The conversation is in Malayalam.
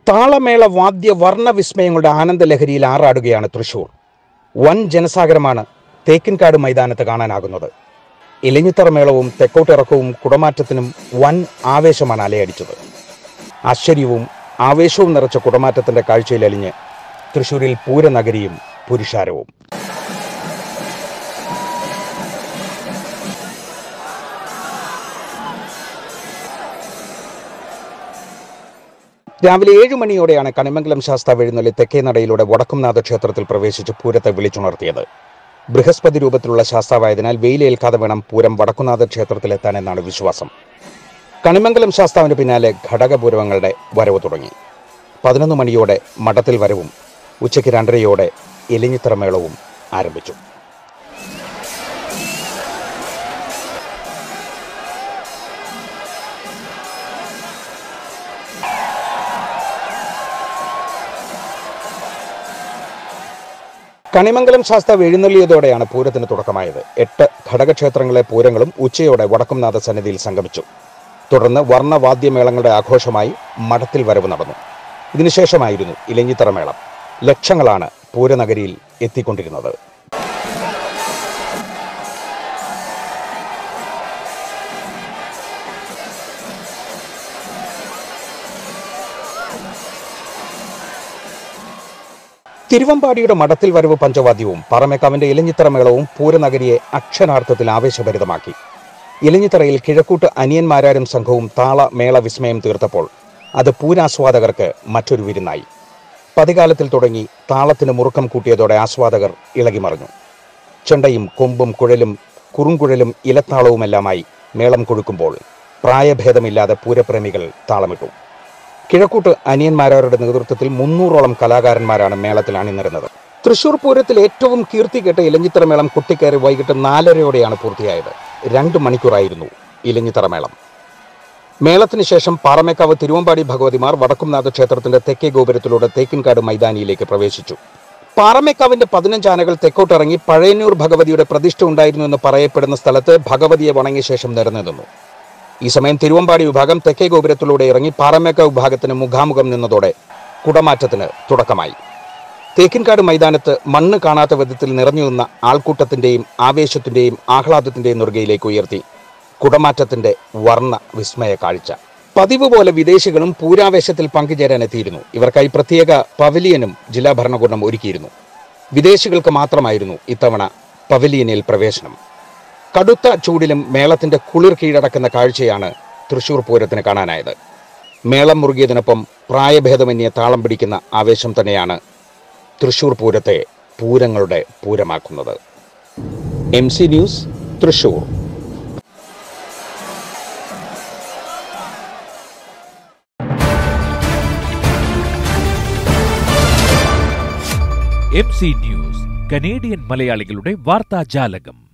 താളമേള വാദ്യ വർണ്ണ വിസ്മയങ്ങളുടെ ആനന്ദലഹരിയിൽ ആറാടുകയാണ് തൃശൂർ വൻ ജനസാഗരമാണ് തേക്കിൻകാട് മൈതാനത്ത് കാണാനാകുന്നത് ഇലഞ്ഞിത്തറ മേളവും തെക്കോട്ടിറക്കവും കുടമാറ്റത്തിനും വൻ ആവേശമാണ് അലയടിച്ചത് ആശ്ചര്യവും ആവേശവും നിറച്ച കുടമാറ്റത്തിന്റെ കാഴ്ചയിലലിഞ്ഞ് തൃശൂരിൽ പൂരനഗരിയും പുരുഷാരവും രാവിലെ ഏഴ് മണിയോടെയാണ് കണിമംഗലം ശാസ്താവ് എഴുന്നള്ളി തെക്കേ നടയിലൂടെ വടക്കുംനാഥ ക്ഷേത്രത്തിൽ പ്രവേശിച്ച് പൂരത്തെ വിളിച്ചുണർത്തിയത് ബൃഹസ്പതി രൂപത്തിലുള്ള ശാസ്താവായതിനാൽ വെയിലേൽക്കാതെ വേണം പൂരം വടക്കുംനാഥ ക്ഷേത്രത്തിലെത്താൻ എന്നാണ് വിശ്വാസം കണിമംഗലം ശാസ്താവിന് പിന്നാലെ ഘടകപൂരവങ്ങളുടെ വരവ് തുടങ്ങി പതിനൊന്ന് മണിയോടെ മഠത്തിൽ വരവും ഉച്ചയ്ക്ക് രണ്ടരയോടെ എലിഞ്ഞിത്തറ മേളവും ആരംഭിച്ചു കണിമംഗലം ശാസ്താവ് എഴുന്നള്ളിയതോടെയാണ് പൂരത്തിന് തുടക്കമായത് എട്ട് ഘടകക്ഷേത്രങ്ങളിലെ പൂരങ്ങളും ഉച്ചയോടെ വടക്കുംനാഥ സന്നിധിയിൽ സംഗമിച്ചു തുടർന്ന് വർണ്ണവാദ്യമേളങ്ങളുടെ ആഘോഷമായി മഠത്തിൽ വരവ് നടന്നു ഇതിനുശേഷമായിരുന്നു ഇലഞ്ഞിത്തറ മേളം ലക്ഷങ്ങളാണ് പൂരനഗരിയിൽ എത്തിക്കൊണ്ടിരുന്നത് തിരുവമ്പാടിയുടെ മഠത്തിൽ വരവ് പഞ്ചവാദ്യവും പറമേക്കാവിന്റെ ഇലഞ്ഞിത്തറ മേളവും പൂരനഗരിയെ അക്ഷരാർത്ഥത്തിൽ ആവേശഭരിതമാക്കി ഇലഞ്ഞിത്തറയിൽ കിഴക്കൂട്ട് അനിയന്മാരാരും സംഘവും താള മേള വിസ്മയം തീർത്തപ്പോൾ അത് പൂരാസ്വാദകർക്ക് മറ്റൊരു വിരുന്നായി പതികാലത്തിൽ തുടങ്ങി താളത്തിന് മുറുക്കം കൂട്ടിയതോടെ ആസ്വാദകർ ഇളകിമറിഞ്ഞു ചെണ്ടയും കൊമ്പും കുഴലും കുറുങ്കുഴലും ഇലത്താളവുമെല്ലാമായി മേളം കൊഴുക്കുമ്പോൾ പ്രായഭേദമില്ലാതെ പൂരപ്രേമികൾ താളമിട്ടു കിഴക്കൂട്ട് അനിയന്മാരാരുടെ നേതൃത്വത്തിൽ മുന്നൂറോളം കലാകാരന്മാരാണ് മേളത്തിൽ അണിനിരുന്നത് തൃശൂർ പൂരത്തിൽ ഏറ്റവും കീർത്തി കേട്ട ഇലഞ്ഞിത്തറ മേളം കുട്ടിക്കയറി വൈകിട്ട് നാലരയോടെയാണ് പൂർത്തിയായത് രണ്ട് മണിക്കൂറായിരുന്നു ഇലഞ്ഞിത്തറ മേളം മേളത്തിന് ശേഷം പാറമേക്കാവ് തിരുവമ്പാടി ഭഗവതിമാർ വടക്കുംനാഥ ക്ഷേത്രത്തിന്റെ തെക്കേ ഗോപുരത്തിലൂടെ തേക്കിൻകാട് മൈതാനിയിലേക്ക് പ്രവേശിച്ചു പാറമേക്കാവിന്റെ പതിനഞ്ചാനകൾ തെക്കോട്ടിറങ്ങി പഴയന്നൂർ ഭഗവതിയുടെ പ്രതിഷ്ഠ ഉണ്ടായിരുന്നു എന്ന് പറയപ്പെടുന്ന സ്ഥലത്ത് ഭഗവതിയെ വണങ്ങിയ ശേഷം നിരന്നു നിന്നു ഈ സമയം തിരുവമ്പാടി വിഭാഗം തെക്കേ ഗോപുരത്തിലൂടെ ഇറങ്ങി പാറമേക്കാവ് വിഭാഗത്തിന് മുഖാമുഖം നിന്നതോടെ കുടമാറ്റത്തിന് തുടക്കമായി തേക്കിൻകാട് മൈതാനത്ത് മണ്ണ് കാണാത്ത വിധത്തിൽ നിറഞ്ഞു നിന്ന ആൾക്കൂട്ടത്തിന്റെയും ആവേശത്തിന്റെയും ആഹ്ലാദത്തിന്റെയും നുറുകയിലേക്ക് ഉയർത്തി കുടമാറ്റത്തിന്റെ വർണ്ണ വിസ്മയ കാഴ്ച പതിവ് പോലെ വിദേശികളും പൂരാവേശത്തിൽ പങ്കുചേരാൻ എത്തിയിരുന്നു ഇവർക്കായി പ്രത്യേക പവലിയനും ജില്ലാ ഭരണകൂടം ഒരുക്കിയിരുന്നു വിദേശികൾക്ക് മാത്രമായിരുന്നു ഇത്തവണ പവലിയനിൽ പ്രവേശനം കടുത്ത ചൂടിലും മേളത്തിന്റെ കുളിർ കീഴടക്കുന്ന കാഴ്ചയാണ് തൃശൂർ പൂരത്തിന് കാണാനായത് മേളം മുറുകിയതിനൊപ്പം പ്രായഭേദമന്യേ താളം പിടിക്കുന്ന ആവേശം തന്നെയാണ് തൃശൂർ പൂരത്തെ പൂരങ്ങളുടെ പൂരമാക്കുന്നത് M C news Thrissur M C news Canadian മലയാളികളുടെ വാർത്താജാലകം